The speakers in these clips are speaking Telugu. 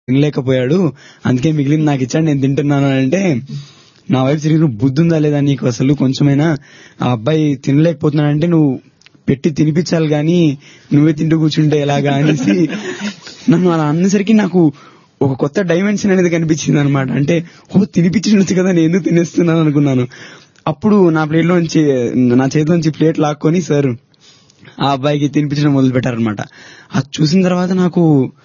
తినలేకపోయాడు అందుకే మిగిలింది నాకు ఇచ్చాడు నేను తింటున్నాను అని అంటే నా వైపు తిరిగి "నువ్వు బుద్ధి ఉందా లేదా నీకు అసలు కొంచెమైనా ఆ అబ్బాయి తినలేకపోతున్నాడంటే నువ్వు పెట్టి తినిపించాలి గాని నువ్వే తింటూ కూర్చుంటే ఎలాగా అనేసి నన్ను అలా అన్నసరికి నాకు ఒక కొత్త డైమెన్షన్ అనేది కనిపించింది అనమాట అంటే ఓ తినిపించవచ్చు కదా నేను ఎందుకు తినేస్తున్నాను అనుకున్నాను అప్పుడు నా ప్లేట్ లోంచి నా చేతిలోంచి ప్లేట్ లాక్కొని సార్ ఆ అబ్బాయికి తినిపించడం మొదలు పెట్టారనమాట అది చూసిన తర్వాత నాకు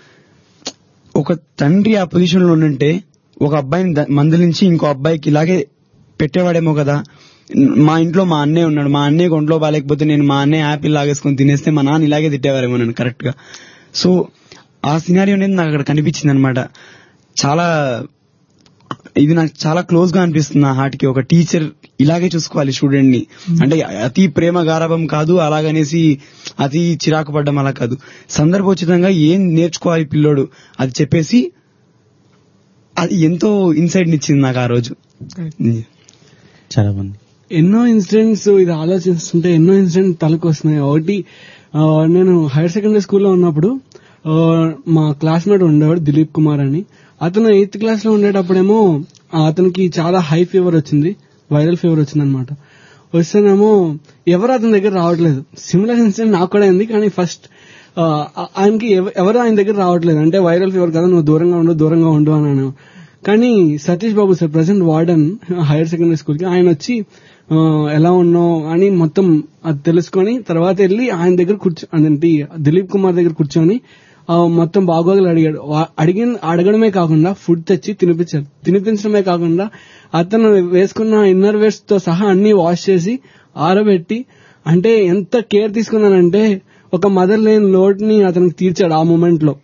ఒక తండ్రి ఆ పొజిషన్ లో ఉంటే ఒక అబ్బాయిని ద- మందలించి ఇంకో అబ్బాయికి ఇలాగే పెట్టేవాడేమో కదా మా ఇంట్లో మా అన్నయ్య ఉన్నాడు మా అన్నయ్య ఒంట్లో బాగాలేకపోతే నేను మా అన్నయ్య యాపిల్ లాగేసుకొని తినేస్తే మా నాన్న ఇలాగే తిట్టేవారేమో నన్ను కరెక్ట్ గా సో ఆ సినారియో అనేది నాకు అక్కడ కనిపించింది అనమాట చాలా ఇది నాకు చాలా క్లోజ్ గా అనిపిస్తుంది నా హార్ట్ కి ఒక టీచర్ ఇలాగే చూసుకోవాలి స్టూడెంట్ ని అంటే అతి ప్రేమ గారాభం కాదు అలాగనేసి అతి చిరాకు పడ్డం అలా కాదు సందర్భోచితంగా ఏం నేర్చుకోవాలి పిల్లోడు అది చెప్పేసి అది ఎంతో ఇన్సైట్ ఇచ్చింది నాకు ఆ రోజు చాలా బాగుంది ఎన్నో ఇన్సిడెంట్స్ ఇది ఆలోచిస్తుంటే ఎన్నో ఇన్సిడెంట్ తలకు వస్తున్నాయి ఒకటి ఆ, నేను హైయర్ సెకండరీ స్కూల్లో ఉన్నప్పుడు ఆ, మా క్లాస్మేట్ ఉండేవాడు దిలీప్ కుమార్ అని అతను ఎయిత్ క్లాస్ లో ఉండేటప్పుడేమో ఆ, అతనికి చాలా హై ఫీవర్ వచ్చింది వైరల్ ఫీవర్ వచ్చింది అనమాట వస్తేనేమో ఎవరు అతని దగ్గర రావట్లేదు సిమిలర్ ఇన్సిడెంట్ నాకు కూడా అయింది కానీ ఫస్ట్ ఆయనకి ఎవ- ఎవరు ఆయన దగ్గర రావట్లేదు అంటే వైరల్ ఫీవర్ కదా నువ్వు దూరంగా ఉండు దూరంగా ఉండు అని అన్నాను కానీ Satish Babu sir present warden higher secondary school కి ఆయన వచ్చి ఆ, ఎలా ఉన్నావు అని మొత్తం అది తెలుసుకొని తర్వాత వెళ్ళి ఆయన దగ్గర కూర్చో అదేంటి దిలీప్ కుమార్ దగ్గర కూర్చొని ఆ, మొత్తం బాగోగులు అడిగాడు వా- అడిగిన అడగడమే కాకుండా ఫుడ్ తెచ్చి తినిపించారు తినిపించడమే కాకుండా అతను వేసుకున్న ఇన్నర్ వేర్స్ తో సహా అన్ని వాష్ చేసి ఆరబెట్టి అంటే ఎంత కేర్ తీసుకున్నానంటే ఒక మదర్ లేని లోటుని అతనికి తీర్చాడు ఆ మూమెంట్ లో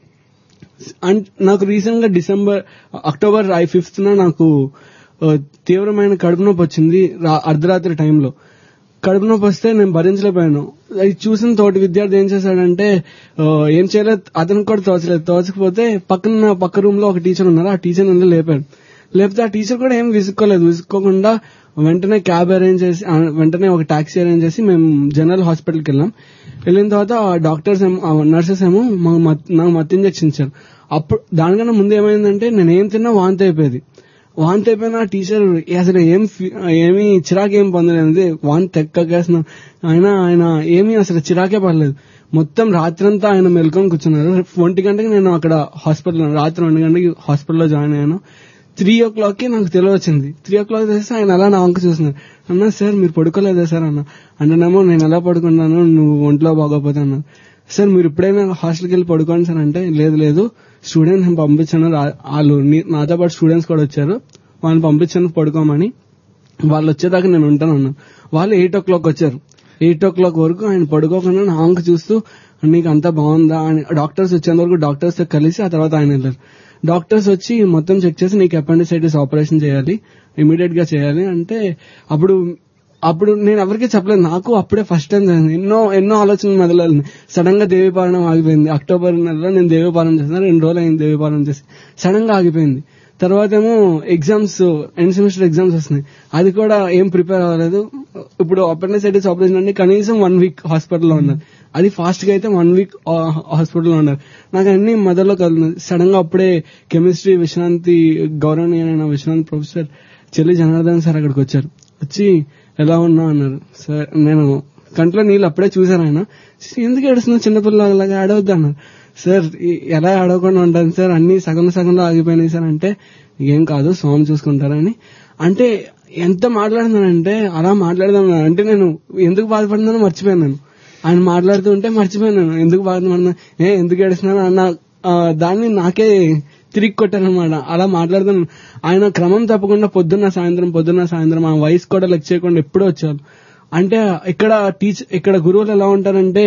అండ్ నాకు రీసెంట్ గా డిసెంబర్ అక్టోబర్ ఐ ఫిఫ్త్ నాకు ఆ, తీవ్రమైన కడుపు నొప్పి వచ్చింది రా- అర్ధరాత్రి టైంలో కడుపు నొప్పి వస్తే నేను భరించలేకపోయాను అది చూసిన తోటి విద్యార్థి ఏం చేశాడంటే ఆ, ఏం చేయలేదు అతనికి కూడా తోచలేదు తోచకపోతే పక్కన పక్క రూమ్ లో ఒక టీచర్ ఉన్నారు ఆ టీచర్ నుండి లేపాడు లేకపోతే ఆ టీచర్ కూడా ఏం విసుక్కోలేదు విసుక్కోకుండా వెంటనే క్యాబ్ అరేంజ్ చేసి ఆ, వెంటనే ఒక టాక్సీ అరేంజ్ చేసి మేము జనరల్ హాస్పిటల్కి వెళ్ళాం వెళ్ళిన తర్వాత ఆ డాక్టర్స్ ఏమో ఆ నర్సెస్ ఏమో మాకు మత్- నాకు మత్తు ఇంజెక్షన్ ఇచ్చారు అప్పుడు దానికన్నా ముందు ఏమైందంటే నేను ఏం తిన్నా వాంతి అయిపోయేది వాంతి అయిపోయిన ఆ టీచర్ అసలు ఏం ఫీ- ఏమీ చిరాకు ఏం పొందలేదు వాంతి తెక్కకేసిన ఆయన ఆయన ఏమీ అసలు చిరాకే పడలేదు మొత్తం రాత్రంతా ఆయన మెల్కొని కూర్చున్నారు ఒంటి గంటకి నేను అక్కడ హాస్పిటల్ రాత్రి ఒంటి గంటకి హాస్పిటల్లో జాయిన్ అయ్యాను త్రీ ఓ క్లాక్ కి నాకు తెలియవచ్చింది త్రీ ఓ క్లాక్ చేస్తే ఆయన అలా నా వంక చూస్తున్నారు అన్నా సార్ మీరు పడుకోలేదా సార్ అన్న అంటేనేమో నేను ఎలా పడుకున్నాను నువ్వు ఒంట్లో బాగోపోతే అన్నా సార్ మీరు ఇప్పుడైనా హాస్టల్కి వెళ్ళి పడుకోండి సార్ అంటే లేదు లేదు స్టూడెంట్స్ నేను పంపించాను రా- వాళ్ళు నీ- నాతో పాటు స్టూడెంట్స్ కూడా వచ్చారు వాళ్ళని పంపించాను పడుకోమని వాళ్ళు వచ్చేదాకా నేను ఉంటాను అన్నాను వాళ్ళు ఎయిట్ ఓ క్లాక్ వచ్చారు ఎయిట్ ఓ క్లాక్ వరకు ఆయన పడుకోకుండా నా వంక చూస్తూ నీకు అంతా బాగుందా అని డాక్టర్స్ వచ్చేంత వరకు డాక్టర్స్ తో కలిసి ఆ తర్వాత ఆయన వెళ్ళారు డాక్టర్స్ వచ్చి మొత్తం చెక్ చేసి నీకు అపెండిసైటిస్ ఆపరేషన్ చేయాలి ఇమీడియట్ గా చేయాలి అంటే అప్పుడు అప్పుడు నేను ఎవరికి చెప్పలేదు నాకు అప్పుడే ఫస్ట్ టైం జరిగింది ఎన్నో ఎన్నో ఆలోచనలు మొదలైంది సడన్ గా దేవీపాలనం ఆగిపోయింది అక్టోబర్ నెలలో నేను దేవీపాలనం చేస్తాను రెండు రోజులు అయింది దేవీపాలనం చేసి సడన్ గా ఆగిపోయింది తర్వాత ఏమో ఎగ్జామ్స్ ఎండ్ సెమిస్టర్ ఎగ్జామ్స్ వస్తున్నాయి అది కూడా ఏం ప్రిపేర్ అవ్వలేదు ఇప్పుడు అపెండిసైటిస్ ఆపరేషన్ అంటే కనీసం వన్ వీక్ హాస్పిటల్లో ఉన్నారు అది ఫాస్ట్ గా అయితే వన్ వీక్ హాస్పిటల్లో ఉన్నారు నాకు అన్ని మొదల్లో కలుగుతుంది సడన్ గా అప్పుడే కెమిస్ట్రీ విశ్రాంతి గౌరవనీయమైన విశ్రాంతి ప్రొఫెసర్ చెల్లి జనార్దన్ సార్ అక్కడికి వచ్చారు వచ్చి ఎలా ఉన్నావు అన్నారు సార్ నేను కంట్లో నీళ్ళు అప్పుడే చూశాను ఆయన ఎందుకు ఏడుస్తున్నావు చిన్నపిల్లలాగా ఆడవద్దు అన్నారు సార్ ఈ- ఎలా ఆడవకుండా ఉంటాను సార్ అన్ని సగం సగంలో ఆగిపోయినాయి సార్ అంటే ఏం కాదు స్వామి చూసుకుంటారని అంటే ఎంత మాట్లాడుతున్నానంటే అలా మాట్లాడదాం అంటే నేను ఎందుకు బాధపడుతున్నానో మర్చిపోయాను నేను ఆయన మాట్లాడుతూ ఉంటే మర్చిపోయాను నేను ఎందుకు బాధపడుతున్నా ఏ ఎందుకు ఏడుస్తున్నాను అన్న ఆ, దాన్ని నాకే తిరిగి కొట్టారనమాట అలా మాట్లాడుతున్నాను ఆయన క్రమం తప్పకుండా పొద్దున్న సాయంత్రం పొద్దున్న సాయంత్రం ఆ వయసు కూడా లెక్క చేయకుండా ఎప్పుడూ వచ్చారు అంటే ఇక్కడ టీచర్ ఇక్కడ గురువులు ఎలా ఉంటారంటే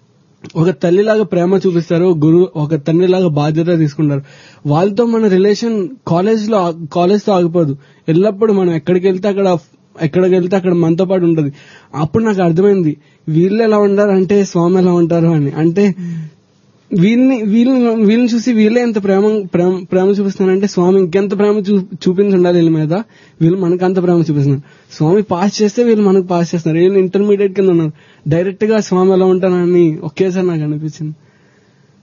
ఒక తల్లిలాగా ప్రేమ చూపిస్తారు గురువు ఒక తండ్రిలాగా బాధ్యత తీసుకుంటారు వాళ్ళతో మన రిలేషన్ కాలేజ్ లో కాలేజ్ తో ఆగిపోదు ఎల్లప్పుడు మనం ఎక్కడికి వెళ్తే అక్కడ ఎక్కడికి వెళ్తే అక్కడ మనతో పాటు ఉంటది అప్పుడు నాకు అర్థమైంది వీళ్ళు ఎలా ఉంటారు అంటే స్వామి ఎలా ఉంటారు అని అంటే వీళ్ళని వీళ్ళని వీళ్ళని చూసి వీళ్ళే ఎంత ప్రేమ ప్రేమ ప్రేమ చూపిస్తున్నారంటే స్వామి ఇంకెంత ప్రేమ చూ చూపించి ఉండాలి వీళ్ళ మీద వీళ్ళు మనకు అంత ప్రేమ చూపిస్తున్నారు స్వామి పాస్ చేస్తే వీళ్ళు మనకు పాస్ చేస్తున్నారు వీళ్ళు ఇంటర్మీడియట్ కింద ఉన్నారు డైరెక్ట్ గా స్వామి ఎలా ఉంటారని ఒకేసారి నాకు అనిపించింది